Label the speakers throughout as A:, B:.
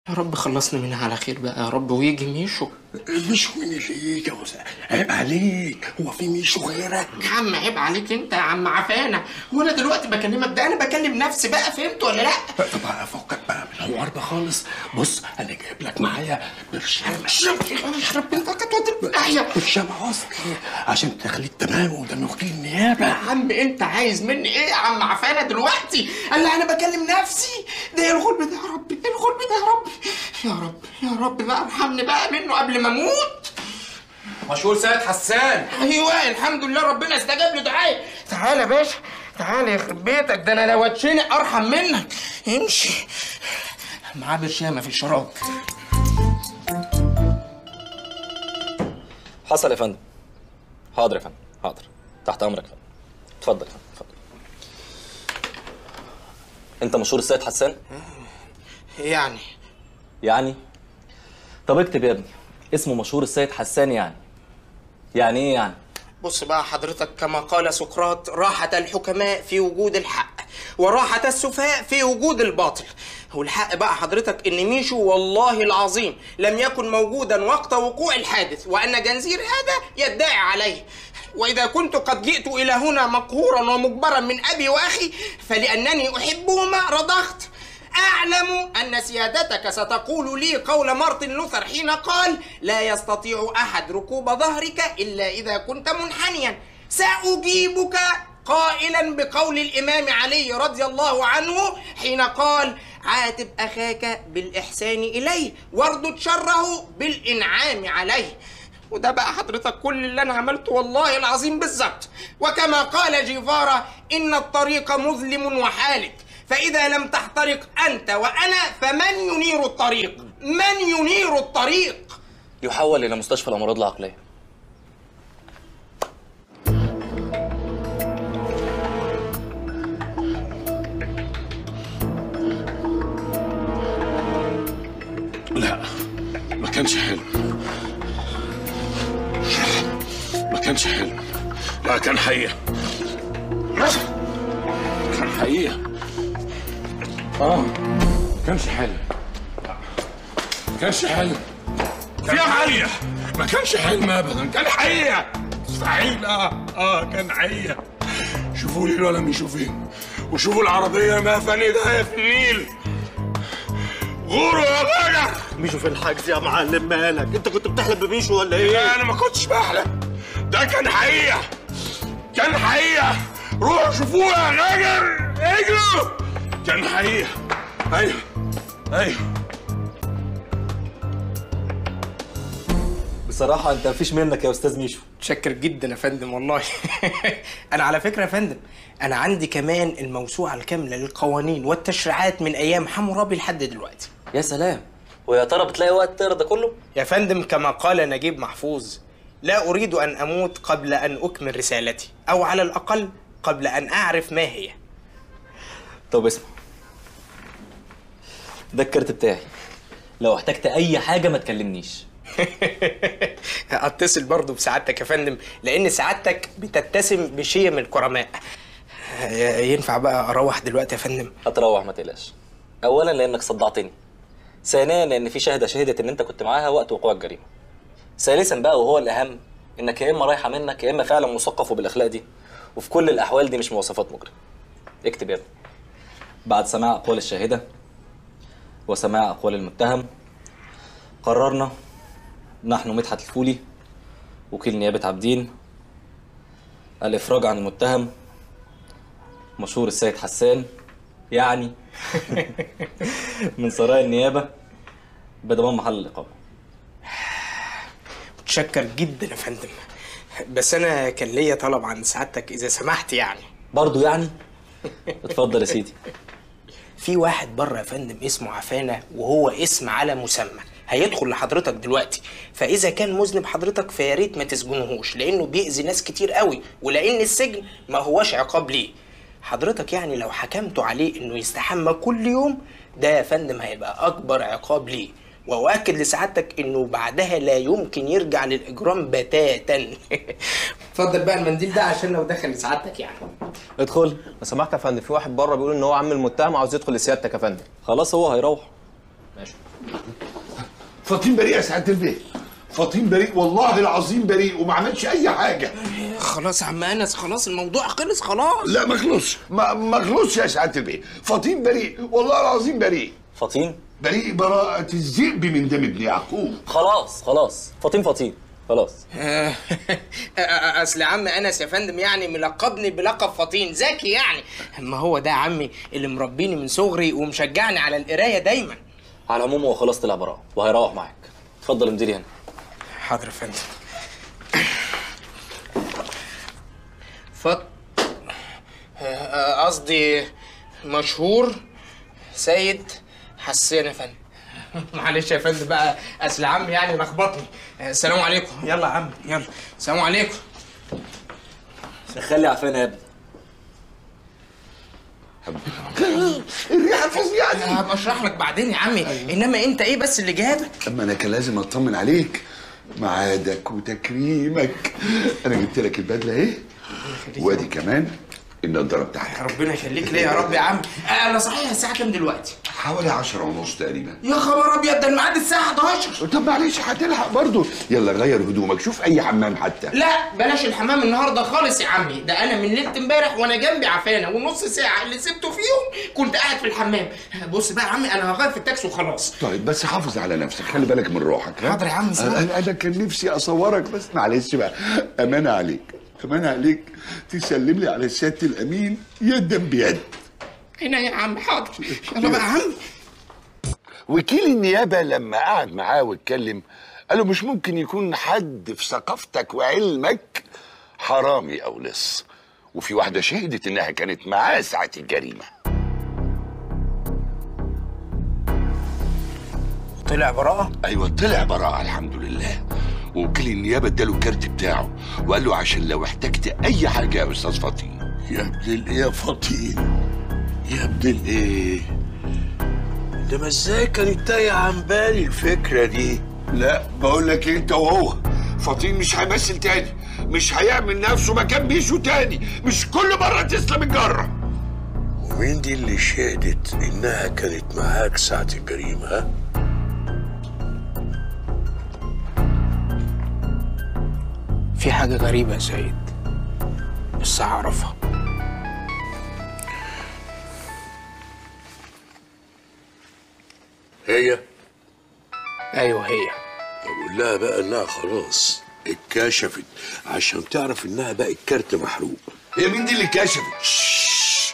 A: يا رب خلصنا منها على خير بقى يا رب ويجي ميشو
B: ميشو مين اللي يجي يا وسام؟ عيب عليك هو في ميشو غيرك
A: يا عم عيب عليك انت يا عم عفانه وانا دلوقتي بكلمك ده انا بكلم نفسي بقى فهمت ولا لا
B: طب افكك بقى من الحوار ده خالص بص انا جايب لك معايا برشام
A: يخرب بيتك هتودي في داهيه
B: برشام اصلي عشان تخليك تمام وده وكيل النيابه
A: يا عم انت عايز مني ايه يا عم عفانه دلوقتي قال لي انا بكلم نفسي ده ايه الغلب ده يا ربي ايه الغلب ده يا ربي يا رب يا رب بقى ارحمني بقى منه قبل ما اموت
C: مشهور سيد حسان
A: ايوه الحمد لله ربنا استجاب لي دعائي تعالى يا باشا تعالى يخرب بيتك ده انا لو اتشنق ارحم منك امشي معاه برشامه في الشراب
D: حصل يا فندم حاضر يا فندم حاضر تحت امرك يا فندم اتفضل يا فندم اتفضل انت مشهور السيد حسان
A: يعني
D: يعني طب اكتب يا ابني اسمه مشهور السيد حسان يعني يعني ايه يعني
A: بص بقى حضرتك كما قال سقراط راحة الحكماء في وجود الحق وراحة السفهاء في وجود الباطل والحق بقى حضرتك ان ميشو والله العظيم لم يكن موجودا وقت وقوع الحادث وان جنزير هذا يدعي عليه واذا كنت قد جئت الى هنا مقهورا ومجبرا من ابي واخي فلانني احبهما رضخت أعلم أن سيادتك ستقول لي قول مارتن لوثر حين قال لا يستطيع أحد ركوب ظهرك إلا إذا كنت منحنيا سأجيبك قائلا بقول الإمام علي رضي الله عنه حين قال عاتب أخاك بالإحسان إليه واردد شره بالإنعام عليه وده بقى حضرتك كل اللي انا عملته والله العظيم بالظبط وكما قال جيفارا ان الطريق مظلم وحالك فإذا لم تحترق أنت وأنا فمن ينير الطريق؟ من ينير الطريق؟
D: يحول الى مستشفى الامراض العقليه
B: لا ما كانش حلم ما كانش حلم لا كان حقيقة كان حقيقة اه ما كانش حلم ما كانش حلم كان حقيقة ما كانش حلم ابدا كان حقيقة مستحيل اه اه كان حقيقة شوفوا لي الولد مشوا فين وشوفوا العربية ما فاندها في النيل غوروا يا راجل
E: ميشو في الحجز يا معلم مالك انت كنت بتحلم بميشو ولا ايه
B: لا انا ما كنتش بحلم ده كان حقيقة كان حقيقة روحوا شوفوه يا راجل اجروا كان حقيقة ايوه ايوه
D: بصراحه انت مفيش منك يا استاذ ميشو
A: متشكر جدا يا فندم والله انا على فكره يا فندم انا عندي كمان الموسوعه الكامله للقوانين والتشريعات من ايام حمورابي لحد دلوقتي
D: يا سلام ويا ترى بتلاقي وقت تقرا ده كله
A: يا فندم كما قال نجيب محفوظ لا اريد ان اموت قبل ان اكمل رسالتي او على الاقل قبل ان اعرف ما هي
D: طب اسمع ده الكارت بتاعي لو احتجت اي حاجه ما تكلمنيش
A: اتصل برضه بسعادتك يا فندم لان سعادتك بتتسم بشيم الكرماء ينفع بقى اروح دلوقتي يا فندم
D: هتروح ما تقلقش اولا لانك صدعتني ثانيا لان في شاهده شهدت ان انت كنت معاها وقت وقوع الجريمه ثالثا بقى وهو الاهم انك يا اما رايحه منك يا اما فعلا مثقف وبالاخلاق دي وفي كل الاحوال دي مش مواصفات مجرم اكتب يا ابني بعد سماع اقوال الشاهده وسماع اقوال المتهم قررنا نحن مدحت الفولي وكيل نيابه عابدين الافراج عن المتهم مشهور السيد حسان يعني من سرايا النيابه بضمان محل الاقامه
A: متشكر جدا يا فندم بس انا كان ليا طلب عن سعادتك اذا سمحت يعني
D: برضو يعني اتفضل يا سيدي
A: في واحد بره يا فندم اسمه عفانه وهو اسم على مسمى هيدخل لحضرتك دلوقتي فاذا كان مذنب حضرتك فيا ريت ما تسجنهوش لانه بيأذي ناس كتير قوي ولان السجن ما هوش عقاب ليه حضرتك يعني لو حكمتوا عليه انه يستحمى كل يوم ده يا فندم هيبقى اكبر عقاب ليه واؤكد لسعادتك انه بعدها لا يمكن يرجع للاجرام بتاتا اتفضل بقى المنديل ده عشان لو دخل لسعادتك يعني
D: ادخل
C: لو سمحت يا فندم في واحد بره بيقول ان هو عم المتهم عاوز يدخل لسيادتك يا فندم
D: خلاص هو هيروح
C: ماشي
F: فطين بريء يا سعاده البيه فطين بريء والله العظيم بريء وما عملش اي حاجه
A: خلاص يا عم انس خلاص الموضوع خلص خلاص
F: لا ما خلصش ما ما خلصش يا سعاده البيه فطين بريء والله العظيم بريء
D: فطين
F: بريء براءة الذئب من دم ابن يعقوب
D: خلاص خلاص فطين فطين خلاص
A: آه، اصل عم انس يا فندم يعني ملقبني بلقب فطين ذكي يعني ما هو ده عمي اللي مربيني من صغري ومشجعني على القرايه دايما
D: على العموم هو خلاص طلع براءه وهيروح معاك اتفضل يا مديري هنا
A: حاضر يا فندم فط آه، قصدي مشهور سيد حسين يا فندم معلش يا فندم بقى اصل عمي يعني لخبطني آه، السلام عليكم يلا يا عم يلا السلام عليكم
D: خلي عفان يا ابني
F: الريحه الفظيعه دي
A: هبقى اشرح لك بعدين يا عمي انما انت ايه بس اللي جابك
F: اما انا كان لازم اطمن عليك معادك وتكريمك انا جبت لك البدله اهي وادي كمان النضاره بتاعتك
A: ربنا يخليك ليا يا رب يا عم آه، انا صحيح الساعه كام دلوقتي
F: حوالي عشرة ونص تقريبا
A: يا خبر ابيض ده الميعاد الساعه 11
F: طب معلش هتلحق برضه يلا غير هدومك شوف اي حمام حتى
A: لا بلاش الحمام النهارده خالص يا عمي ده انا من ليله امبارح وانا جنبي عفانه والنص ساعه اللي سبته فيهم كنت قاعد في الحمام بص بقى يا عمي انا هغير في التاكسي وخلاص
F: طيب بس حافظ على نفسك خلي بالك من روحك ها؟
A: حاضر يا عم، سلام.
F: انا انا كان نفسي اصورك بس معلش بقى امانه عليك امانه عليك تسلم لي على سياده الامين يدا بيد
A: هنا يا عم حاضر يلا بقى يا عم
F: وكيل النيابه لما قعد معاه واتكلم قال له مش ممكن يكون حد في ثقافتك وعلمك حرامي او لص وفي واحده شهدت انها كانت معاه ساعه الجريمه
A: طلع براءه
F: ايوه طلع براءة الحمد لله ووكيل النيابه اداله الكارت بتاعه وقال له عشان لو احتجت اي حاجه يا استاذ فطين
G: يا ابن الايه يا فطين يا ابن الايه ده ما ازاي كانت تايه عن بالي الفكره دي
F: لا بقول لك إيه انت وهو فطين مش هيمثل تاني مش هيعمل نفسه مكان بيشو تاني مش كل مره تسلم الجره
G: ومين دي اللي شهدت انها كانت معاك ساعه الجريمه ها
A: في حاجه غريبه يا سيد بس هعرفها
G: هي
A: ايوه هي
G: اقول لها بقى انها خلاص اتكشفت عشان تعرف انها بقت كارت محروق
F: هي مين دي اللي كشفت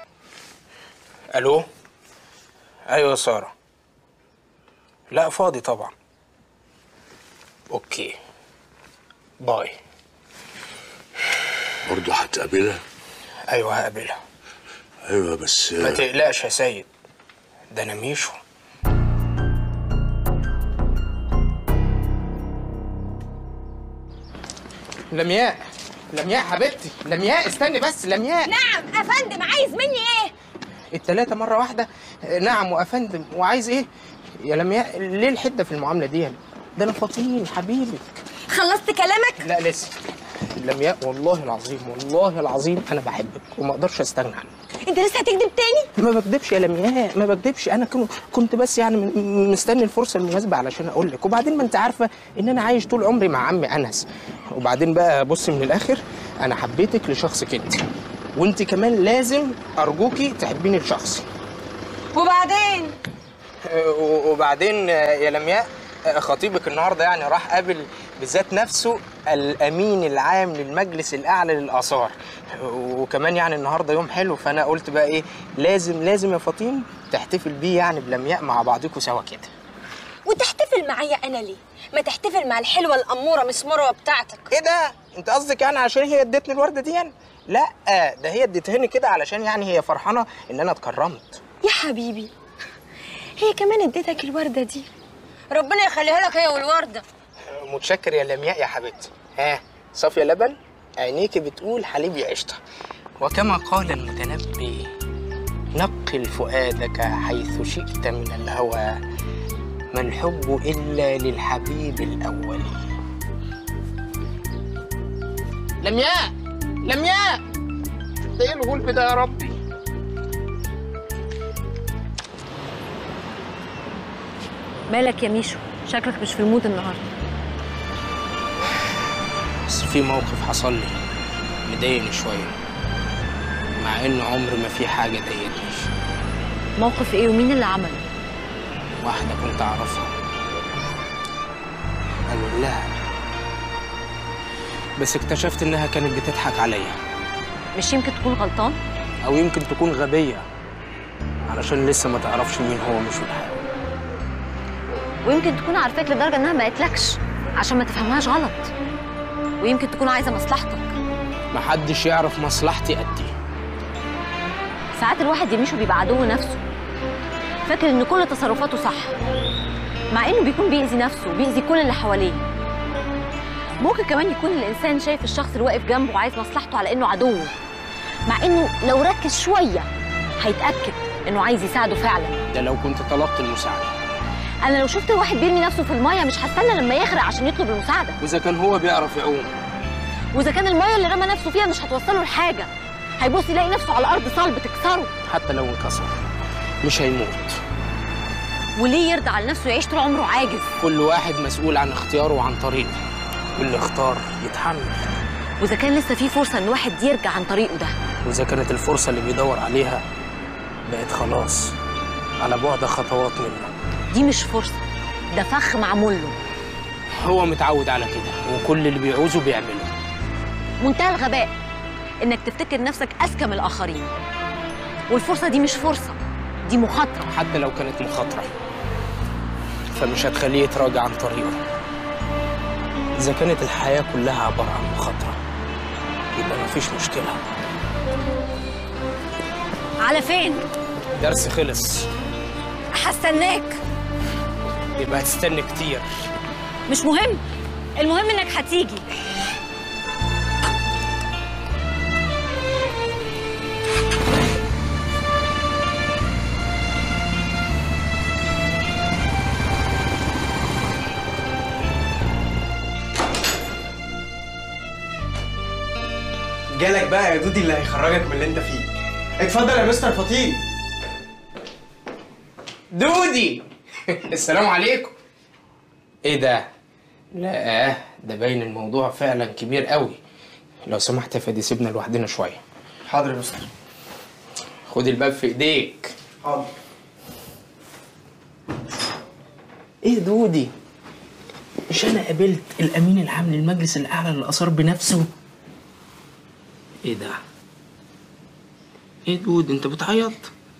A: الو ايوه يا ساره لا فاضي طبعا اوكي باي
G: برضه هتقابلها
A: ايوه هقابلها
G: ايوه بس
A: ما تقلقش يا سيد ده انا ميشو لمياء لمياء حبيبتي لمياء استني بس لمياء
H: نعم افندم عايز مني ايه
A: التلاتة مرة واحدة نعم وأفندم وعايز إيه؟ يا لمياء ليه الحدة في المعاملة دي؟ ده أنا فطين حبيبي
H: خلصت كلامك
A: لا لسه لمياء والله العظيم والله العظيم أنا بحبك وما أقدرش أستغنى عنك
H: انت لسه هتكذب تاني
A: ما بكدبش يا لمياء ما بكدبش أنا كنت كنت بس يعني م- مستني الفرصة المناسبة علشان أقول لك وبعدين ما أنت عارفة إن أنا عايش طول عمري مع عمي أنس وبعدين بقى بص من الآخر أنا حبيتك لشخصك أنت وأنت كمان لازم أرجوكي تحبيني لشخصي
H: وبعدين
A: و- وبعدين يا لمياء خطيبك النهارده يعني راح قابل بذات نفسه الامين العام للمجلس الاعلى للاثار وكمان يعني النهارده يوم حلو فانا قلت بقى ايه لازم لازم يا فطين تحتفل بيه يعني بلمياء مع بعضكم سوا كده
H: وتحتفل معايا انا ليه ما تحتفل مع الحلوه الاموره مس مروه بتاعتك
A: ايه ده انت قصدك يعني عشان هي ادتني الورده دي يعني لا ده هي اديتهاني كده علشان يعني هي فرحانه ان انا اتكرمت
H: يا حبيبي هي كمان اديتك الورده دي ربنا يخليها لك هي والورده
A: متشكر يا لمياء يا حبيبتي ها صافية لبن عينيكي بتقول حليبي قشطة وكما قال المتنبي نقل فؤادك حيث شئت من الهوى ما الحب إلا للحبيب الأول لمياء لمياء ده ايه الغلب ده يا ربي
H: مالك يا ميشو شكلك مش في المود النهارده
A: بس في موقف حصل لي مضايقني شويه مع ان عمر ما في حاجه ضايقتني
H: موقف ايه ومين اللي عمله
A: واحده كنت اعرفها قالوا لها بس اكتشفت انها كانت بتضحك عليا
H: مش يمكن تكون غلطان
A: او يمكن تكون غبيه علشان لسه ما تعرفش مين هو مش الحقيقي
H: ويمكن تكون عارفاك لدرجه انها ما قالتلكش عشان ما تفهمهاش غلط ويمكن تكون عايزه مصلحتك
A: محدش يعرف مصلحتي قدي
H: ساعات الواحد يمشي بيبقى عدو نفسه فاكر ان كل تصرفاته صح مع انه بيكون بيأذي نفسه وبيأذي كل اللي حواليه ممكن كمان يكون الانسان شايف الشخص اللي واقف جنبه وعايز مصلحته على انه عدوه مع انه لو ركز شويه هيتاكد انه عايز يساعده فعلا
A: ده لو كنت طلبت المساعده
H: انا لو شفت واحد بيرمي نفسه في الميه مش هستنى لما يغرق عشان يطلب المساعده
A: واذا كان هو بيعرف يعوم
H: واذا كان الميه اللي رمى نفسه فيها مش هتوصله لحاجه هيبص يلاقي نفسه على ارض صلب تكسره
A: حتى لو انكسر مش هيموت
H: وليه يرضى على نفسه يعيش طول عمره عاجز
A: كل واحد مسؤول عن اختياره وعن طريقه واللي اختار يتحمل
H: واذا كان لسه في فرصه ان واحد يرجع عن طريقه ده
A: واذا كانت الفرصه اللي بيدور عليها بقت خلاص على بعد خطوات منه
H: دي مش فرصه ده فخ معمول له
A: هو متعود على كده وكل اللي بيعوزه بيعمله
H: منتهى الغباء انك تفتكر نفسك اذكى من الاخرين والفرصه دي مش فرصه دي مخاطره
A: حتى لو كانت مخاطره فمش هتخليه يتراجع عن طريقه اذا كانت الحياه كلها عباره عن مخاطره يبقى مفيش مشكله
H: على فين
A: درس خلص
H: هستناك
A: يبقى هتستنى كتير
H: مش مهم المهم انك هتيجي
I: جالك بقى يا دودي اللي هيخرجك من اللي انت فيه اتفضل يا مستر فطين
A: دودي السلام عليكم ايه ده لا ده باين الموضوع فعلا كبير قوي لو سمحت يا فادي سيبنا لوحدنا شويه
I: حاضر يا مستر
A: خد الباب في ايديك
I: حاضر
A: ايه دودي مش انا قابلت الامين العام للمجلس الاعلى للاثار بنفسه ايه ده ايه دود انت بتعيط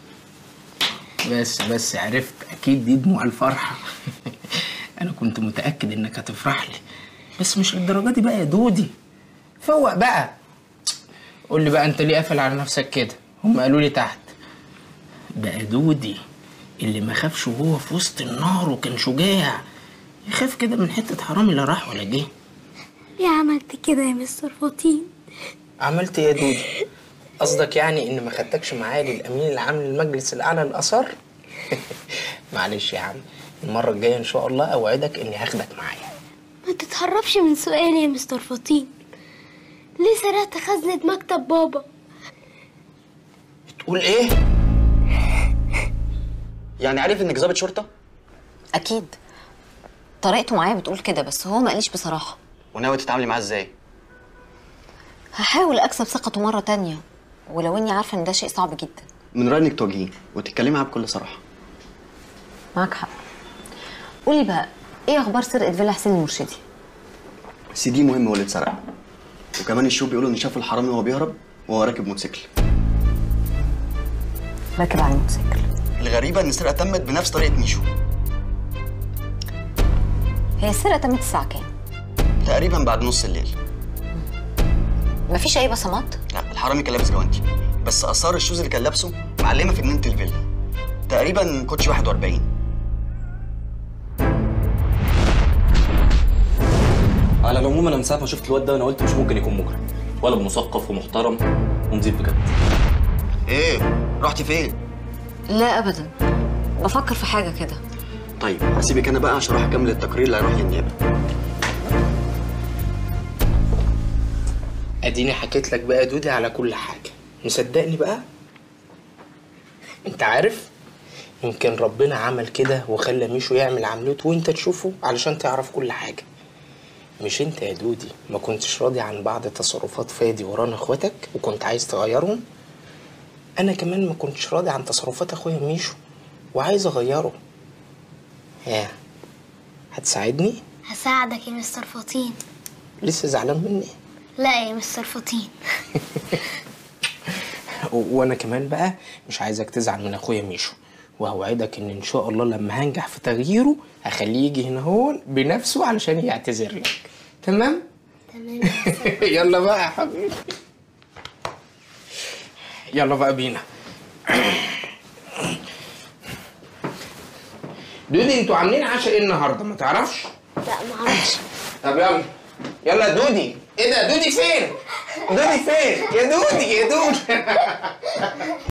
A: بس بس عرفت اكيد دي دموع الفرحه انا كنت متاكد انك هتفرح لي بس مش للدرجه دي بقى يا دودي فوق بقى قول لي بقى انت ليه قافل على نفسك كده هم قالوا لي تحت بقى دودي اللي ما خافش وهو في وسط النار وكان شجاع يخاف كده من حته حرامي لا راح ولا جه
J: ليه عملت كده يا مستر فطين
A: عملت ايه يا دودي قصدك يعني ان ما خدتكش معايا للامين العام للمجلس الاعلى للاثار معلش يا عم المره الجايه ان شاء الله اوعدك اني هاخدك معايا
J: ما تتهربش من سؤالي يا مستر فطين ليه سرقت خزنة مكتب بابا
A: تقول ايه
K: يعني عارف انك ضابط شرطه
L: اكيد طريقته معايا بتقول كده بس هو ما قاليش بصراحه
K: وناوي تتعاملي معاه ازاي
L: هحاول اكسب ثقته مره تانية ولو اني عارفه ان ده شيء صعب جدا
K: من رايي انك تواجهيه وتتكلمي معاه بكل صراحه
L: معاك حق قولي بقى ايه اخبار سرقه فيلا حسين المرشدي
K: سي دي مهم هو اللي اتسرق وكمان الشوب بيقولوا ان شافوا الحرامي وهو بيهرب وهو راكب موتوسيكل
L: راكب على الموتوسيكل
K: الغريبه ان السرقه تمت بنفس طريقه ميشو
L: هي السرقه تمت الساعه كام
K: تقريبا بعد نص الليل
L: مفيش اي بصمات
K: لا الحرامي كان لابس جوانتي بس اثار الشوز اللي كان لابسه معلمه في جنينه الفيلا تقريبا كوتشي 41
D: على العموم انا من ساعه ما شفت الواد ده انا قلت مش ممكن يكون مجرم ولا مثقف ومحترم ونظيف بجد
K: ايه رحتي فين
L: لا ابدا بفكر في حاجه كده
K: طيب هسيبك انا بقى عشان اروح اكمل التقرير اللي هيروح للنيابه
A: اديني حكيت لك بقى يا دودي على كل حاجه مصدقني بقى انت عارف يمكن ربنا عمل كده وخلى ميشو يعمل عملته وانت تشوفه علشان تعرف كل حاجة مش انت يا دودي ما كنتش راضي عن بعض تصرفات فادي ورانا اخواتك وكنت عايز تغيرهم انا كمان ما كنتش راضي عن تصرفات اخويا ميشو وعايز اغيره ها هتساعدني
J: هساعدك يا مستر فطين
A: لسه زعلان مني
J: لا يا مستر فطين
A: و- وانا كمان بقى مش عايزك تزعل من اخويا ميشو وهوعدك ان ان شاء الله لما هنجح في تغييره هخليه يجي هنا هون بنفسه علشان يعتذر لك تمام
J: تمام
A: يلا بقى يا حبيبي يلا بقى بينا دودي انتوا عاملين عشاء ايه النهارده ما تعرفش
J: لا معرفش
A: طب يلا يلا دودي ايه ده دودي فين دودي فين يا دودي يا دودي